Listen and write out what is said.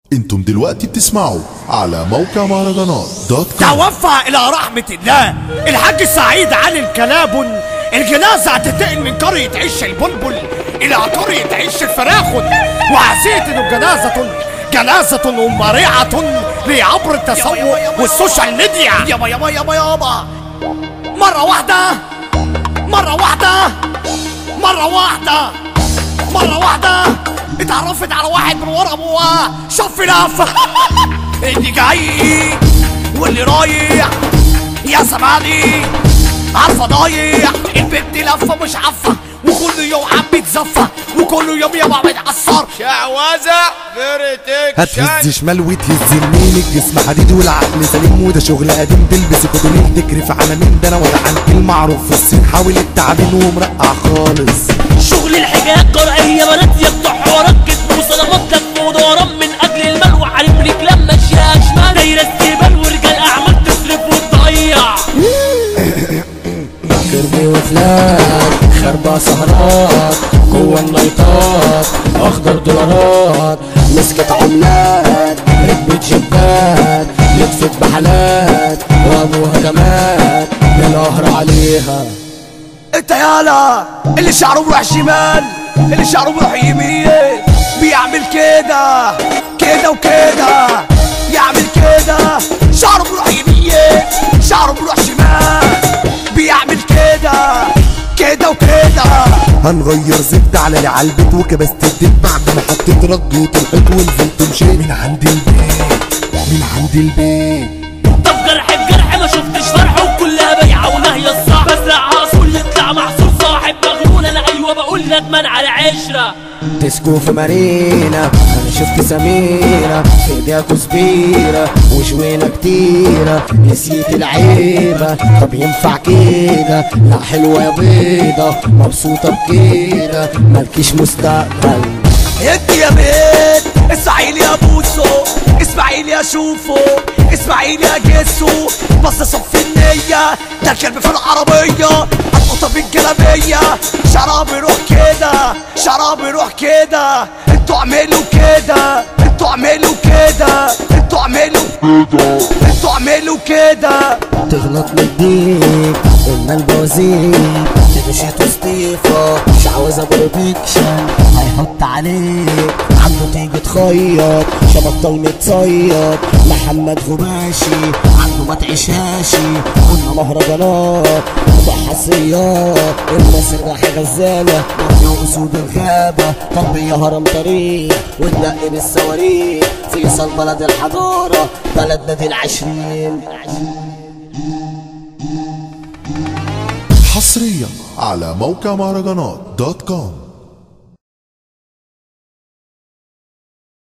انتم دلوقتي بتسمعوا على موقع مهرجانات دوت كوم توفى الى رحمة الله الحاج سعيد علي الكلابن الجنازة هتنتقل من قرية عش البلبل الى قرية عش الفراخن وعسيت انه جنازة جنازة مريعة لعبر التسوق والسوشيال ميديا يابا يابا يابا يابا مرة واحدة مرة واحدة مرة واحدة مرة واحدة اتعرفت على واحد من ورا ابوها شاف لفة اللي جاي واللي رايح يا زماني عارفة ضايع البنت لفة مش عفة وكل يوم عم بيتزفة وكل يوم يابا بيتعصر شعوذة فرتك هتهز شمال وتهز يمين الجسم حديد والعقل سليم وده شغل قديم تلبس كوتونين تجري في على ده انا وده عن المعروف في الصين حاول التعبين ومرقع خالص شغل الحكايات قرعية بنات يفتح حوارات كتب وصدمات لف ودوران من اجل المال وعارف لك لما ماشية شمال دايرة استقبال ورجال اعمال تصرف وتضيع كربي وفلات خربة سهرات جوه النيطات اخضر دولارات مسكت عملات ركبت جبات لفت بحالات وابوها جمات القهر عليها انت يالا اللي شعره بيروح شمال اللي شعره بيروح يمين بيعمل كده كده وكده يعمل كده شعره بيروح يمين شعره بيروح شمال بيعمل كده كده وكده هنغير زبدة على اللي على البيت وكبست الدب بعد ما حطيت رد وطلعت ونزلت مشيت من عند البيت من عند البيت طب جرح بجرح ما شفتش فرح وكلها بيعة ونهي الصح بزرعها اصول يطلع محصول صاحب مغنون انا ايوه بقول ندمان على عشرة تسكو في مارينا انا شفت سميرة في ايديها كزبيرة وشوينة كتيرة نسيت العيبة طب ينفع كده لا حلوة يا بيضة مبسوطة بكده مالكيش مستقبل انت يا بيت اسماعيل يا بوسو اسماعيل يا شوفو اسماعيل يا جسو بس صف النية ده الكلب في العربية هتقطع بالجلابية شراب يروح كده شراب يروح كده انتوا اعملوا كده انتوا اعملوا كده انتوا اعملوا انتوا اعملوا كده تغلط مديك قلنا البوازيك تدوشيت وستيفا مش عاوزة بروتكشن هيحط عليك عنده تيجي تخيط شبطل متصيط محمد غباشي عنده ما تعيشهاشي قلنا مهرجانات بتوع حصريات الناس الراحة غزالة مافيا اسود الغابة طب يا هرم طريق وتنقي بالصواريخ فيصل بلد الحضارة بلد نادي العشرين حصريا على موقع مهرجانات دوت كوم